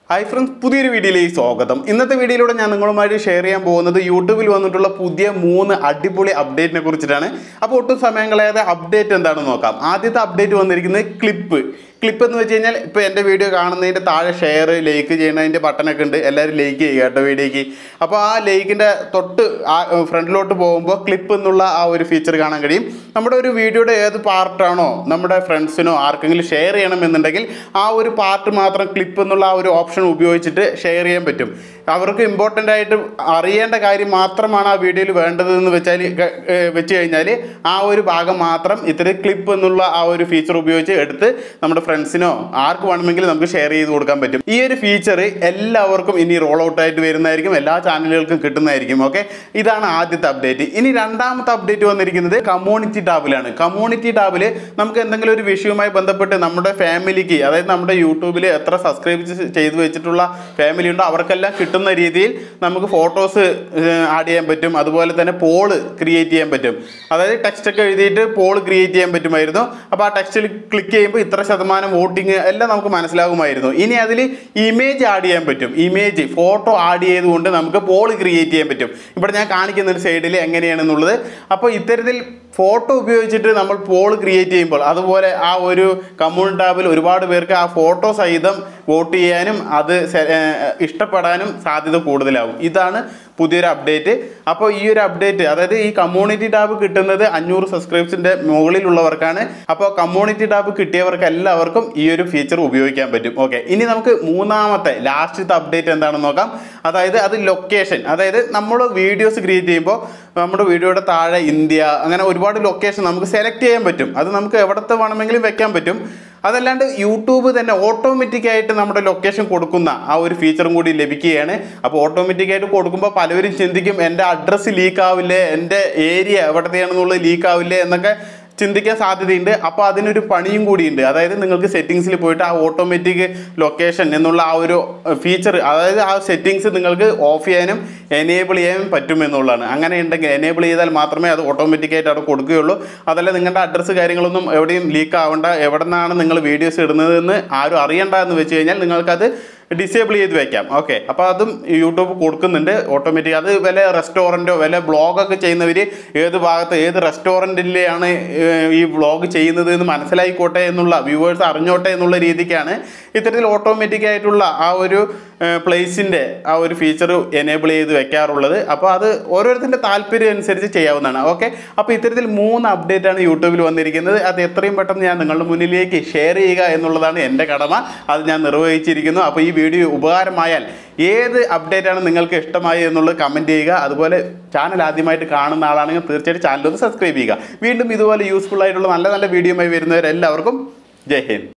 hi friends പുതിയൊരു വീഡിയോയിലേക്ക് സ്വാഗതം ഇന്നത്തെ വീഡിയോയിലൂടെ ഞാൻ നിങ്ങളുമായിട്ട് ഷെയർ ചെയ്യാൻ പോകുന്നത് യൂട്യൂബിൽ വന്നിട്ടുള്ള പുതിയ മൂന്ന് അടിപൊളി അപ്ഡേറ്റിനെ കുറിച്ചിട്ടാണ് അപ്പോൾ ഒട്ടും സമയം കളയാതെ അപ്ഡേറ്റ് എന്താണെന്ന് നോക്കാം ആദ്യത്തെ അപ്ഡേറ്റ് വന്നിരിക്കുന്നത് ക്ലിപ്പ് ക്ലിപ്പ് എന്ന് വെച്ച് കഴിഞ്ഞാൽ ഇപ്പോൾ എൻ്റെ വീഡിയോ കാണുന്നതിൻ്റെ താഴെ ഷെയർ ലൈക്ക് ചെയ്യണതിൻ്റെ ബട്ടനൊക്കെ ഉണ്ട് എല്ലാവരും ലൈക്ക് ചെയ്യുക കേട്ടോ വീഡിയോയ്ക്ക് അപ്പോൾ ആ ലൈക്കിൻ്റെ തൊട്ട് ആ ഫ്രണ്ടിലോട്ട് പോകുമ്പോൾ ക്ലിപ്പ് എന്നുള്ള ആ ഒരു ഫീച്ചർ കാണാൻ കഴിയും നമ്മുടെ ഒരു വീഡിയോയുടെ ഏത് പാർട്ടാണോ നമ്മുടെ ഫ്രണ്ട്സിനോ ആർക്കെങ്കിലും ഷെയർ ചെയ്യണമെന്നുണ്ടെങ്കിൽ ആ ഒരു പാർട്ട് മാത്രം ക്ലിപ്പ് എന്നുള്ള ആ ഒരു ഓപ്ഷൻ ഉപയോഗിച്ചിട്ട് ഷെയർ ചെയ്യാൻ പറ്റും അവർക്ക് ഇമ്പോർട്ടൻ്റ് ആയിട്ട് അറിയേണ്ട കാര്യം മാത്രമാണ് ആ വീഡിയോയിൽ വേണ്ടതെന്ന് വെച്ചാൽ ക- ഏർ വെച്ച് കഴിഞ്ഞാൽ ആ ഒരു ഭാഗം മാത്രം ഇത്തിരി ക്ലിപ്പ് എന്നുള്ള ആ ഒരു ഫീച്ചർ ഉപയോഗിച്ച് എടുത്ത് നമ്മുടെ ഫ്രണ്ട്സിനോ ആർക്ക് വേണമെങ്കിലും നമുക്ക് ഷെയർ ചെയ്ത് കൊടുക്കാൻ പറ്റും ഈ ഒരു ഫീച്ചർ എല്ലാവർക്കും ഇനി റോൾ ഔട്ട് ആയിട്ട് വരുന്നതായിരിക്കും എല്ലാ ചാനലുകൾക്കും കിട്ടുന്നതായിരിക്കും ഓക്കെ ഇതാണ് ആദ്യത്തെ അപ്ഡേറ്റ് ഇനി രണ്ടാമത്തെ അപ്ഡേറ്റ് വന്നിരിക്കുന്നത് കമ്മ്യൂണിറ്റി ടാബിലാണ് കമ്മ്യൂണിറ്റി ടാബിൽ നമുക്ക് എന്തെങ്കിലും ഒരു വിഷയവുമായി ബന്ധപ്പെട്ട് നമ്മുടെ ഫാമിലിക്ക് അതായത് നമ്മുടെ യൂട്യൂബിൽ എത്ര സബ്സ്ക്രൈബ് ചെയ്ത് വെച്ചിട്ടുള്ള ഫാമിലി ഉണ്ടോ അവർക്കെല്ലാം കിട്ടുന്ന രീതിയിൽ നമുക്ക് ഫോട്ടോസ് ആഡ് ചെയ്യാൻ പറ്റും അതുപോലെ തന്നെ പോള് ക്രിയേറ്റ് ചെയ്യാൻ പറ്റും അതായത് ടെക്സ്റ്റ് ഒക്കെ എഴുതിയിട്ട് പോള് ക്രിയേറ്റ് ചെയ്യാൻ പറ്റുമായിരുന്നു അപ്പോൾ ആ ടെക്സ്റ്റിൽ ക്ലിക്ക് ചെയ്യുമ്പോൾ ഇത്ര ശതമാനം വോട്ടിങ് എല്ലാം നമുക്ക് മനസ്സിലാകുമായിരുന്നു ഇനി അതിൽ ഇമേജ് ആഡ് ചെയ്യാൻ പറ്റും ഇമേജ് ഫോട്ടോ ആഡ് ചെയ്തുകൊണ്ട് നമുക്ക് പോൾ ക്രിയേറ്റ് ചെയ്യാൻ പറ്റും ഇവിടെ ഞാൻ കാണിക്കുന്ന ഒരു സൈഡിൽ എങ്ങനെയാണെന്നുള്ളത് അപ്പോൾ ഇത്തരത്തിൽ ഫോട്ടോ ഉപയോഗിച്ചിട്ട് നമ്മൾ പോൾ ക്രിയേറ്റ് ചെയ്യുമ്പോൾ അതുപോലെ ആ ഒരു കമ്മ്യൂണിറ്റി ടാബിൽ ഒരുപാട് പേർക്ക് ആ ഫോട്ടോ സഹിതം വോട്ട് ചെയ്യാനും അത് സെ- ഏർ ഇഷ്ടപ്പെടാനും സാധ്യത കൂടുതലാവും ഇതാണ് പുതിയൊരു അപ്ഡേറ്റ് അപ്പോൾ ഈ ഒരു അപ്ഡേറ്റ് അതായത് ഈ കമ്മ്യൂണിറ്റി ടാബ് കിട്ടുന്നത് അഞ്ഞൂറ് സബ്സ്ക്രൈബ്സിൻ്റെ മുകളിലുള്ളവർക്കാണ് അപ്പോൾ കമ്മ്യൂണിറ്റി ടാബ് കിട്ടിയവർക്ക് എല്ലാവർക്കും ഈ ഒരു ഫീച്ചർ ഉപയോഗിക്കാൻ പറ്റും ഓക്കെ ഇനി നമുക്ക് മൂന്നാമത്തെ ലാസ്റ്റത്തെ അപ്ഡേറ്റ് എന്താണെന്ന് നോക്കാം അതായത് അത് ലൊക്കേഷൻ അതായത് നമ്മൾ വീഡിയോസ് ക്രിയേറ്റ് ചെയ്യുമ്പോൾ നമ്മുടെ വീഡിയോയുടെ താഴെ ഇന്ത്യ അങ്ങനെ ഒരുപാട് ലൊക്കേഷൻ നമുക്ക് സെലക്ട് ചെയ്യാൻ പറ്റും അത് നമുക്ക് എവിടത്തെ വേണമെങ്കിലും വെക്കാൻ പറ്റും അതല്ലാണ്ട് യൂട്യൂബ് തന്നെ ഓട്ടോമാറ്റിക് ആയിട്ട് നമ്മുടെ ലൊക്കേഷൻ കൊടുക്കുന്ന ആ ഒരു ഫീച്ചറും കൂടി ലഭിക്കുകയാണ് അപ്പോൾ ഓട്ടോമാറ്റിക് ആയിട്ട് കൊടുക്കുമ്പോൾ പലവരും ചിന്തിക്കും എൻ്റെ അഡ്രസ്സ് ലീക്ക് ആവില്ലേ എൻ്റെ ഏരിയ എവിടത്തെയാണെന്നുള്ളത് ലീക്ക് ആവില്ലേ എന്നൊക്കെ ചിന്തിക്കാൻ സാധ്യതയുണ്ട് അപ്പോൾ അതിനൊരു പണിയും കൂടിയുണ്ട് അതായത് നിങ്ങൾക്ക് സെറ്റിങ്സിൽ പോയിട്ട് ആ ഓട്ടോമാറ്റിക് ലൊക്കേഷൻ എന്നുള്ള ആ ഒരു ഫീച്ചർ അതായത് ആ സെറ്റിങ്സ് നിങ്ങൾക്ക് ഓഫ് ചെയ്യാനും എനേബിൾ ചെയ്യാനും പറ്റും എന്നുള്ളതാണ് അങ്ങനെ ഉണ്ടെങ്കിൽ എനേബിൾ ചെയ്താൽ മാത്രമേ അത് ഓട്ടോമാറ്റിക്കായിട്ട് അവിടെ കൊടുക്കുകയുള്ളൂ അതല്ല നിങ്ങളുടെ അഡ്രസ്സ് കാര്യങ്ങളൊന്നും എവിടെയും ലീക്ക് ആവണ്ട എവിടെ നിന്നാണ് നിങ്ങൾ വീഡിയോസ് ഇടുന്നതെന്ന് ആരും അറിയണ്ട എന്ന് വെച്ച് കഴിഞ്ഞാൽ നിങ്ങൾക്കത് ഡിസേബിൾ ചെയ്ത് വെക്കാം ഓക്കെ അപ്പോൾ അതും യൂട്യൂബ് കൊടുക്കുന്നുണ്ട് ഓട്ടോമാറ്റിക് അത് വല്ല റെസ്റ്റോറൻറ്റോ വല്ല ബ്ലോഗൊക്കെ ചെയ്യുന്നവർ ഏത് ഭാഗത്ത് ഏത് റെസ്റ്റോറൻറ്റിലെയാണ് ഈ വ്ളോഗ് ചെയ്യുന്നത് എന്ന് മനസ്സിലായിക്കോട്ടെ എന്നുള്ള വ്യൂവേഴ്സ് അറിഞ്ഞോട്ടെ എന്നുള്ള രീതിക്കാണ് ഇത്തരത്തിൽ ഓട്ടോമാറ്റിക് ആയിട്ടുള്ള ആ ഒരു പ്ലേസിൻ്റെ ആ ഒരു ഫീച്ചർ എനേബിൾ ചെയ്ത് വെക്കാറുള്ളത് അപ്പോൾ അത് ഓരോരുത്തരുടെ താല്പര്യം അനുസരിച്ച് ചെയ്യാവുന്നതാണ് ഓക്കെ അപ്പോൾ ഇത്തരത്തിൽ മൂന്ന് അപ്ഡേറ്റ് ആണ് യൂട്യൂബിൽ വന്നിരിക്കുന്നത് അത് എത്രയും പെട്ടെന്ന് ഞാൻ നിങ്ങളുടെ മുന്നിലേക്ക് ഷെയർ ചെയ്യുക എന്നുള്ളതാണ് എൻ്റെ കടമ അത് ഞാൻ നിർവഹിച്ചിരിക്കുന്നു അപ്പോൾ ഈ വീഡിയോ ഉപകാരമായാൽ ഏത് അപ്ഡേറ്റ് ആണ് നിങ്ങൾക്ക് ഇഷ്ടമായി എന്നുള്ളത് കമൻറ്റ് ചെയ്യുക അതുപോലെ ചാനൽ ആദ്യമായിട്ട് കാണുന്ന ആളാണെങ്കിൽ തീർച്ചയായിട്ടും ചാനൽ ഒന്ന് സബ്സ്ക്രൈബ് ചെയ്യുക വീണ്ടും ഇതുപോലെ യൂസ്ഫുൾ ആയിട്ടുള്ള നല്ല നല്ല വീഡിയോയുമായി വരുന്നവരെല്ലാവർക്കും ജയ് ഹിന്ദ്